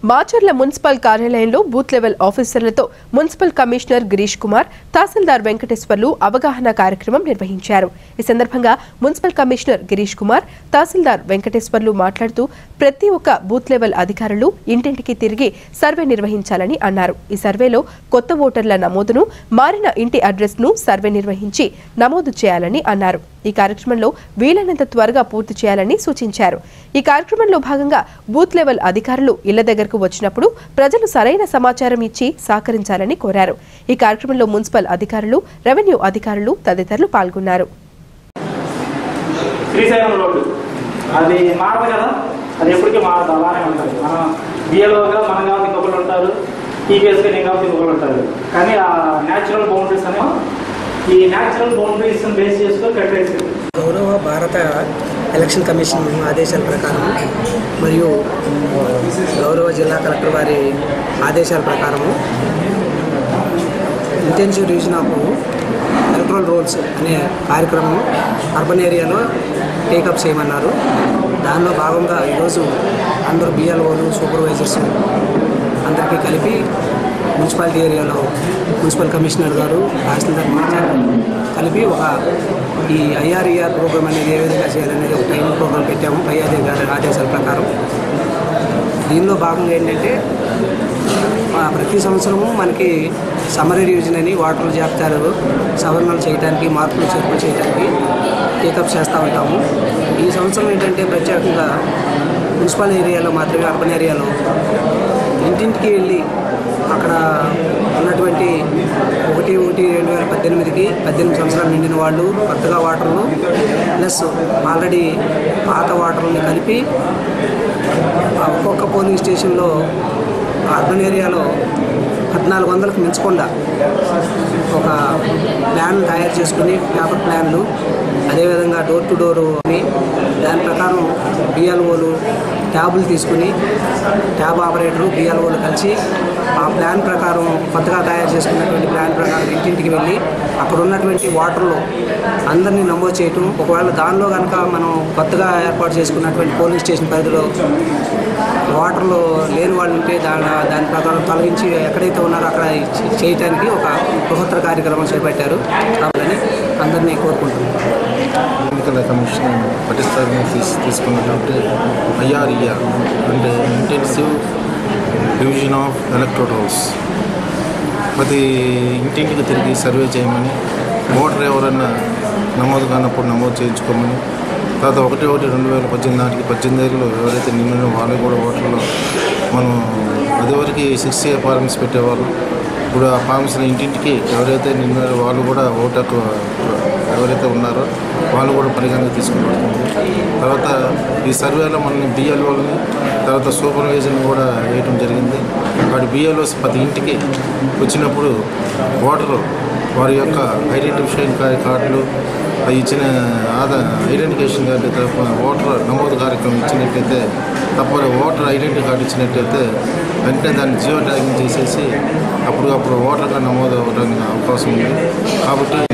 Macherla municipal కార్యాలయంలో booth level ఆఫీసర్లతో municipal commissioner Girish Kumar తహసీల్దార్ వెంకటేశ్వర్లు అవగాహన కార్యక్రమం నిర్వహించారు ఈ సందర్భంగా మున్సిపల్ కమిషనర్ గిరీష్ కుమార్ తహసీల్దార్ వెంకటేశ్వర్లు మాట్లాడుతూ ప్రతి ఒక్క బూత్ లెవెల్ అధికారులు ఇంటింటికి తిరిగి సర్వే నిర్వహించాలని అన్నారు ఈ సర్వేలో కొత్త ఓటర్ల నమోదును మారిన ఇంటి అడ్రస్ ను సర్వే నిర్వహించి నమోదు చేయాలని అన్నారు ఈ కార్యక్రమంలో వీలైనంత త్వరగా పూర్తి చేయాలని సూచించారు ఈ కార్యక్రమంలో భాగంగా బూత్ లెవెల్ అధికారులు ఇళ్ల దగ్గరకు వచ్చినప్పుడు ప్రజలు సరైన సమాచారం ఇచ్చి సహకరించాలని కోరారు ఈ కార్యక్రమంలో మున్సిపల్ అధికారులు రెవెన్యూ అధికారులు తదితరులు పాల్గొన్నారు శ్రీశైలం రోడ్డు అది మారదు కదా అది ఎప్పటికీ మారదు అలానే ఉంటుంది మనం బిఎల్ఓగా మనం కాబట్టి ఇంకొకరు ఉంటారు టీపీఎస్గా నేను కాబట్టి ఇంకొకరు ఉంటారు కానీ ఆ న్యాచురల్ బౌండరీస్ అనేమో ఈ న్యాచురల్ బౌండరీస్ బేస్ చేసుకొని కట్టేసి గౌరవ భారత ఎలక్షన్ కమిషన్ ఆదేశాల ప్రకారం మరియు గౌరవ జిల్లా కలెక్టర్ వారి ఆదేశాల ప్రకారము intensive revision of electoral rolls అనే కార్యక్రమం అర్బన్ ఏరియాలో టేకప్ చేయమన్నారు దానిలో భాగంగా ఈరోజు అందరూ బిఎల్ఓలు సూపర్వైజర్స్ అందరికీ కలిపి మున్సిపాలిటీ ఏరియాలో మున్సిపల్ కమిషనర్ గారు తహసీల్దార్ మాట్లాడారు కలిపి ఒక ఈ ఐఆర్ఈఆర్ ప్రోగ్రామ్ అనేది ఏ విధంగా చేయాలనేది ఒక ట్రైనింగ్ ప్రోగ్రామ్ పెట్టాము ఐఆర్ఏ గారి ఆదేశాల ప్రకారం దీనిలో భాగంగా ఏంటంటే ఆ, ప్రతి సంవత్సరము మనకి సమరీ రివిజన్ అని వాటర్ జాబితాలు సవరణలు చేయడానికి మార్పులు చేర్పులు చేయడానికి టేకప్ చేస్తూ ఉంటాము ఈ సంవత్సరం ఏంటంటే ప్రత్యేకంగా మున్సిపల్ ఏరియాలో మాత్రమే అర్బన్ ఏరియాలో ఇంటింటికి వెళ్ళి అక్కడ ఉన్నటువంటి ఒకటి ఒకటి రెండు వేల పద్దెనిమిదికి పద్దెనిమిది సంవత్సరాలు నిండిన వాళ్ళు కొత్తగా వాటర్లు ప్లస్ ఆల్రెడీ పాత వాటర్ని కలిపి ఆ ఒక్కొక్క పోలింగ్ స్టేషన్లో అర్బన్ ఏరియాలో పద్నాలుగు వందలకు మించకుండా ఒక ప్లాన్ తయారు చేసుకుని పేపర్ ప్లాన్లు అదేవిధంగా డోర్ టు డోరు అని దాని ప్రకారం బిఎల్ఓలు ట్యాబులు తీసుకుని ట్యాబ్ ఆపరేటరు బిఎల్ఓలు కలిసి ఆ ప్లాన్ ప్రకారం కొత్తగా తయారు చేసుకున్నటువంటి ప్లాన్ ప్రకారం ఇంటింటికి వెళ్ళి అక్కడ ఉన్నటువంటి వాటర్లో అందరినీ నమోదు చేయటం ఒకవేళ దానిలో కనుక మనం కొత్తగా ఏర్పాటు చేసుకున్నటువంటి పోలింగ్ స్టేషన్ పరిధిలో వాటర్లో లేని వాళ్ళు ఉంటే దాని దాని ప్రకారం తొలగించి ఎక్కడైతే ఉన్నారో అక్కడ చే- చేయటానికి ఒక బృహత్తర కార్యక్రమం చేపట్టారు కాబట్టి అందరినీ కోరుకుంటున్నాను ఎన్నికల కమిషన్ పటిష్టంగా తీసు తీసుకున్నటువంటి ఐఆర్ఈఆర్ అంటే ఇంటెన్సివ్ డివిజన్ ఆఫ్ ఎలక్ట్రోటల్స్ ప్రతి ఇంటింటికి తిరిగి సర్వే చేయమని ఓటర్ ఎవరన్నా నమోదు కానప్పుడు నమోదు చేయించుకోమని తర్వాత ఒకటి ఒకటి రెండు వేల పద్దెనిమిది నాటికి పద్దెనిమిది ఏళ్ళు ఎవరైతే నిన్న వాళ్ళు కూడా ఓటర్లో మనం అదివరకు సిక్స్ ఇయర్ ఫార్మ్స్ పెట్టేవాళ్ళం ఇప్పుడు ఆ ఫార్మ్స్ని ఇంటింటికి ఎవరైతే నిన్న వాళ్ళు కూడా ఓటకు ఎవరైతే ఉన్నారో వాళ్ళు కూడా పరిగణన తీసుకోబడుతుంది తర్వాత ఈ సర్వేలో మనల్ని బిఎల్ఓలని తర్వాత సూపర్వైజర్ని కూడా వేయడం జరిగింది వాటి బిఎల్ఓస్ ప్రతి ఇంటికి వచ్చినప్పుడు ఓటరు వారి యొక్క ఐడెంటిఫికేషన్ కా- కార్డులు అవి ఇచ్చిన ఆధార్ ఐడెంటిఫికేషన్ కార్డు తప్ప ఓటర్ నమోదు కార్యక్రమం ఇచ్చినట్లయితే తప్ప ఓటర్ ఐడెంటిటీ కార్డు ఇచ్చినట్లయితే వెంటనే దాన్ని జియో ట్యాగింగ్ చేసేసి అప్పుడు అప్పుడు ఓటర్గా నమోదు అవ్వడానికి అవకాశం ఉంది కాబట్టి